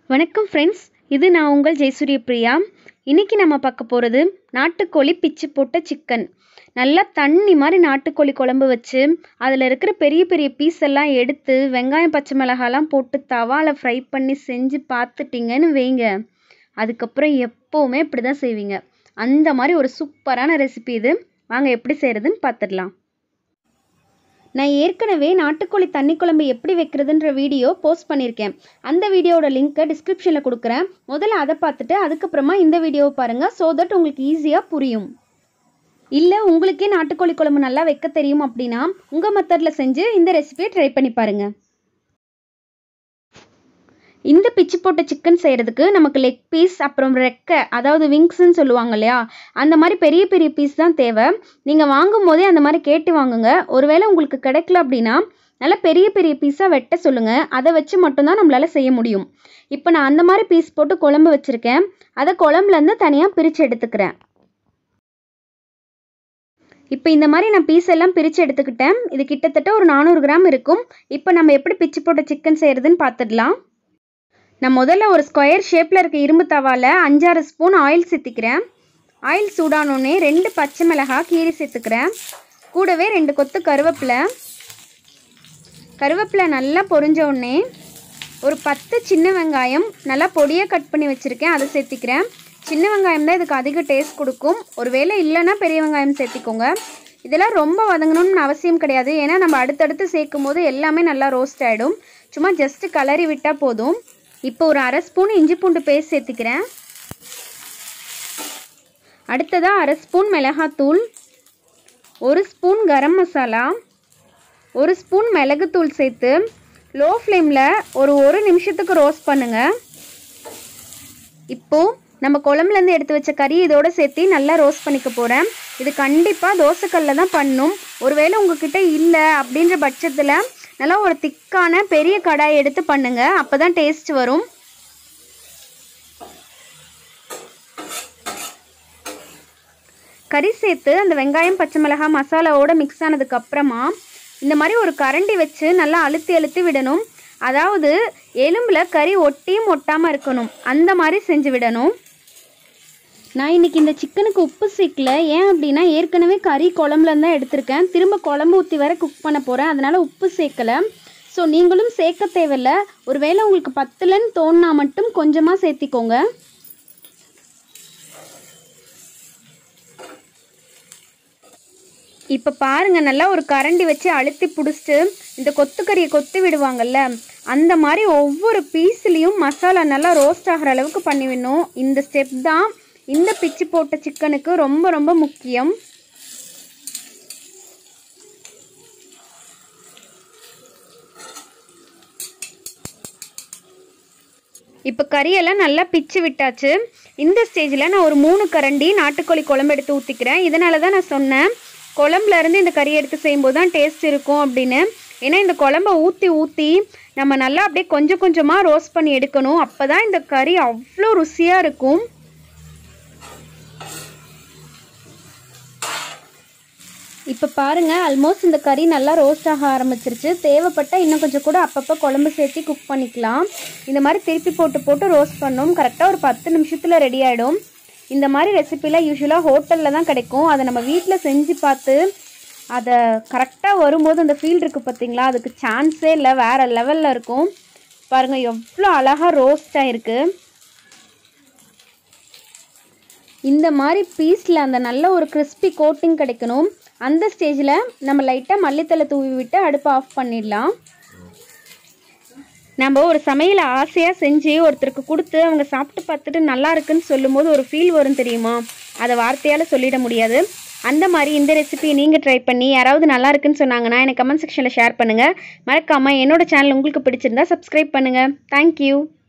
வணக்கம் ஃப்ரெண்ட்ஸ் இது நான் உங்கள் ஜெயசூரிய பிரியா இன்னைக்கு நம்ம பார்க்க போகிறது நாட்டுக்கோழி பிச்சு போட்ட சிக்கன் நல்லா தண்ணி மாதிரி நாட்டுக்கோழி குழம்பு வச்சு அதில் இருக்கிற பெரிய பெரிய பீஸ் எல்லாம் எடுத்து வெங்காயம் பச்சை மிளகாலாம் போட்டு தவாவில் ஃப்ரை பண்ணி செஞ்சு பார்த்துட்டிங்கன்னு வைங்க அதுக்கப்புறம் எப்போவுமே இப்படி தான் செய்வீங்க அந்த மாதிரி ஒரு சூப்பரான ரெசிபி இது வாங்க எப்படி செய்கிறதுன்னு பார்த்துடலாம் நான் ஏற்கனவே நாட்டுக்கோழி தண்ணி குழம்பு எப்படி வைக்கிறதுன்ற வீடியோ போஸ்ட் பண்ணியிருக்கேன் அந்த வீடியோவோட லிங்க்கை டிஸ்கிரிப்ஷனில் கொடுக்குறேன் முதல்ல அதை பார்த்துட்டு அதுக்கப்புறமா இந்த வீடியோவை பாருங்கள் ஸோ தட் உங்களுக்கு ஈஸியாக புரியும் இல்லை உங்களுக்கே நாட்டுக்கோழி குழம்பு நல்லா வைக்க தெரியும் அப்படின்னா உங்கள் மெத்தடில் செஞ்சு இந்த ரெசிபியை ட்ரை பண்ணி பாருங்கள் இந்த பிச்சு போட்ட சிக்கன் செய்கிறதுக்கு நமக்கு லெக் பீஸ் அப்புறம் ரெக்கை அதாவது விங்ஸ்ன்னு சொல்லுவாங்க இல்லையா அந்த மாதிரி பெரிய பெரிய பீஸ் தான் தேவை நீங்கள் வாங்கும் போதே அந்த மாதிரி கேட்டு வாங்குங்க ஒருவேளை உங்களுக்கு கிடைக்கல அப்படின்னா நல்லா பெரிய பெரிய பீஸாக வெட்ட சொல்லுங்கள் அதை வச்சு மட்டும்தான் நம்மளால் செய்ய முடியும் இப்போ நான் அந்த மாதிரி பீஸ் போட்டு குழம்பு வச்சுருக்கேன் அதை குழம்புலேருந்து தனியாக பிரித்து எடுத்துக்கிறேன் இப்போ இந்த மாதிரி நான் பீஸ் எல்லாம் பிரித்து எடுத்துக்கிட்டேன் இது கிட்டத்தட்ட ஒரு நானூறு கிராம் இருக்கும் இப்போ நம்ம எப்படி பிச்சு போட்ட சிக்கன் செய்கிறதுன்னு பார்த்துடலாம் நான் முதல்ல ஒரு ஸ்கொயர் ஷேப்பில் இருக்க இரும்பு தவாவில் அஞ்சாறு ஸ்பூன் ஆயில் சேர்த்திக்கிறேன் ஆயில் சூடானோடனே ரெண்டு பச்சை மிளகாய் கீரி சேர்த்துக்கிறேன் கூடவே ரெண்டு கொத்து கருவேப்பிலை கருவேப்பிலை நல்லா பொரிஞ்ச உடனே ஒரு பத்து சின்ன வெங்காயம் நல்லா பொடியாக கட் பண்ணி வச்சுருக்கேன் அதை சேர்த்திக்கிறேன் சின்ன வெங்காயம் தான் இதுக்கு அதிக டேஸ்ட் கொடுக்கும் ஒருவேளை இல்லைன்னா பெரிய வெங்காயம் சேர்த்திக்கோங்க இதெல்லாம் ரொம்ப வதங்கணும்னு அவசியம் கிடையாது ஏன்னா நம்ம அடுத்தடுத்து சேர்க்கும் போது எல்லாமே நல்லா ரோஸ்ட் ஆகிடும் சும்மா ஜஸ்ட்டு கலரி விட்டால் போதும் இப்போ ஒரு அரை ஸ்பூன் இஞ்சி பூண்டு பேஸ்ட் சேர்த்துக்கிறேன் அடுத்ததாக அரை ஸ்பூன் மிளகாத்தூள் ஒரு ஸ்பூன் கரம் மசாலா ஒரு ஸ்பூன் மிளகுத்தூள் சேர்த்து லோ ஃப்ளேமில் ஒரு ஒரு நிமிஷத்துக்கு ரோஸ்ட் பண்ணுங்கள் இப்போது நம்ம குழம்புலேருந்து எடுத்து வச்ச கறி இதோடு சேர்த்து நல்லா ரோஸ்ட் பண்ணிக்க போகிறேன் இது கண்டிப்பாக தோசைக்கல்லில் தான் பண்ணணும் ஒருவேளை உங்ககிட்ட இல்லை அப்படின்ற பட்சத்தில் நல்லா ஒரு திக்கான பெரிய கடாய் எடுத்து பண்ணுங்கள் அப்போ தான் டேஸ்ட் வரும் கறி சேர்த்து அந்த வெங்காயம் பச்சை மிளகாய் மசாலாவோடு மிக்ஸ் ஆனதுக்கு அப்புறமா இந்த மாதிரி ஒரு கரண்டி வச்சு நல்லா அழுத்தி அழுத்தி விடணும் அதாவது எலும்பில் கறி ஒட்டியும் ஒட்டாமல் இருக்கணும் அந்த மாதிரி செஞ்சு விடணும் நான் இன்றைக்கி இந்த சிக்கனுக்கு உப்பு சேர்க்கல ஏன் அப்படின்னா ஏற்கனவே கறி குழம்புலேருந்து தான் எடுத்திருக்கேன் திரும்ப குழம்பு ஊற்றி வர குக் பண்ண போகிறேன் அதனால் உப்பு சேர்க்கலை ஸோ நீங்களும் சேர்க்க தேவையில்ல ஒருவேளை உங்களுக்கு பத்தலைன்னு தோணுனா மட்டும் கொஞ்சமாக சேர்த்திக்கோங்க இப்போ பாருங்கள் நல்லா ஒரு கரண்டி வச்சு அழுத்தி பிடிச்சிட்டு இந்த கொத்துக்கறியை கொத்து விடுவாங்கல்ல அந்த மாதிரி ஒவ்வொரு பீஸ்லேயும் மசாலா நல்லா ரோஸ்ட் ஆகிற அளவுக்கு பண்ணி விடணும் இந்த ஸ்டெப் தான் இந்த பிச்சு போட்ட சிக்கனுக்கு ரொம்ப ரொம்ப முக்கியம் இப்போ கறியெல்லாம் நல்லா பிச்சு விட்டாச்சு இந்த ஸ்டேஜில் நான் ஒரு மூணு கரண்டி நாட்டுக்கோழி குழம்பு எடுத்து ஊற்றிக்கிறேன் இதனால தான் நான் சொன்னேன் குழம்புல இருந்து இந்த கறி எடுத்து செய்யும்போது தான் டேஸ்ட் இருக்கும் அப்படின்னு ஏன்னா இந்த குழம்ப ஊற்றி ஊற்றி நம்ம நல்லா அப்படியே கொஞ்சம் கொஞ்சமாக ரோஸ்ட் பண்ணி எடுக்கணும் அப்போ தான் இந்த கறி அவ்வளோ ருசியாக இருக்கும் இப்போ பாருங்கள் ஆல்மோஸ்ட் இந்த கறி நல்லா ரோஸ்ட் ஆக ஆரம்பிச்சிருச்சு தேவைப்பட்டால் இன்னும் கொஞ்சம் கூட அப்பப்போ குழம்பு சேர்த்து குக் பண்ணிக்கலாம் இந்த மாதிரி திருப்பி போட்டு போட்டு ரோஸ்ட் பண்ணோம் கரெக்டாக ஒரு பத்து நிமிஷத்தில் ரெடி ஆகிடும் இந்த மாதிரி ரெசிப்பிலாம் யூஸ்வலாக ஹோட்டலில் தான் கிடைக்கும் அதை நம்ம வீட்டில் செஞ்சு பார்த்து அதை கரெக்டாக வரும்போது அந்த ஃபீல் இருக்குது பார்த்தீங்களா அதுக்கு சான்ஸே இல்லை வேறு லெவலில் இருக்கும் பாருங்கள் எவ்வளோ அழகாக ரோஸ்டாக இருக்குது இந்த மாதிரி பீஸில் அந்த நல்ல ஒரு கிறிஸ்பி கோட்டிங் கிடைக்கணும் அந்த ஸ்டேஜில் நம்ம லைட்டாக மல்லித்தலை தூவி விட்டு அடுப்பை ஆஃப் பண்ணிடலாம் நம்ம ஒரு சமையலை ஆசையாக செஞ்சு ஒருத்தருக்கு கொடுத்து அவங்க சாப்பிட்டு பார்த்துட்டு நல்லா இருக்குன்னு சொல்லும்போது ஒரு ஃபீல் வரும் தெரியுமா அதை வார்த்தையால் சொல்லிட முடியாது அந்த மாதிரி இந்த ரெசிபியை நீங்கள் ட்ரை பண்ணி யாராவது நல்லா இருக்குன்னு சொன்னாங்கன்னா எனக்கு கமெண்ட் செக்ஷனில் ஷேர் பண்ணுங்கள் மறக்காமல் என்னோட சேனல் உங்களுக்கு பிடிச்சிருந்தா சப்ஸ்கிரைப் பண்ணுங்கள் தேங்க்யூ